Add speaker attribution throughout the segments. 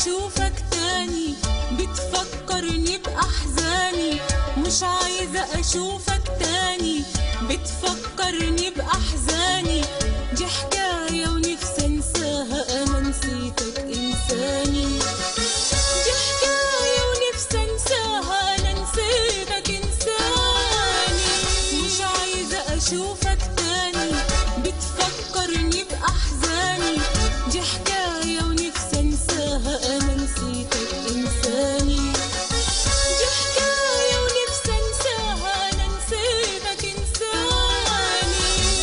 Speaker 1: اشوفك تاني بتفكرني باحزاني مش عايزة اشوفك تاني بتفكرني باحزاني دي حكاية ونفسي انساها انا نسيتك انساني دي حكاية ونفسي انساها انا نسيتك انساني مش عايزة اشوفك تاني بتفكرني باحزاني دي حكاية ونفسي انساها انا نسيتك انساني دي حكاية ونفسي انساها انا نسيتك انساني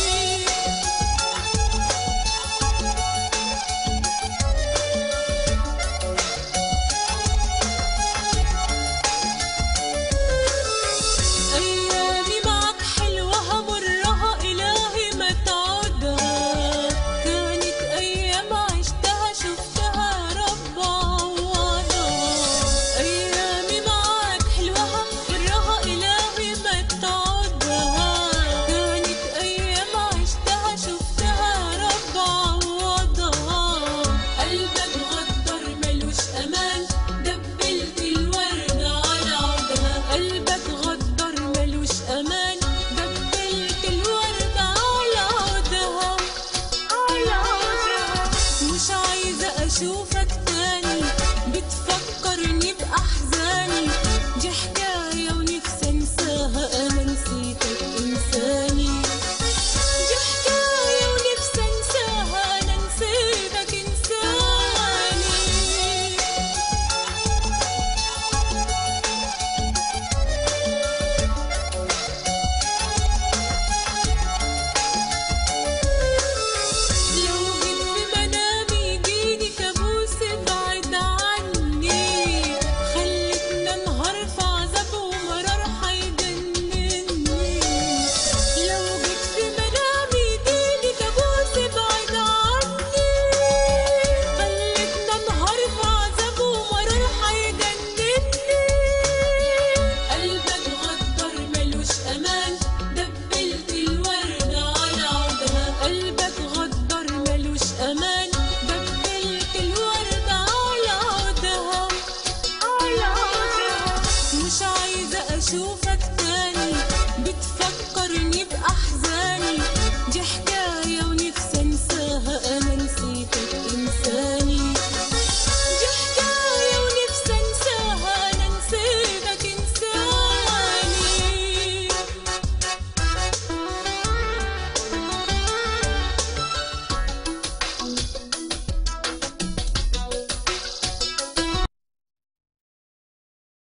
Speaker 1: أيامي معك حلوة همرها إلهي ما تعودها كانت أيام عشتها شفتها رب عوضها أيامي معك حلوة همرها إلهي ما تعودها كانت أيام عشتها شفتها رب عوضها قلبك غدر ملوش أمان دبلت الورد على عودها قلبك غدر ملوش أمان دبلت الورد على عودها على عودها مش عايزة أشوف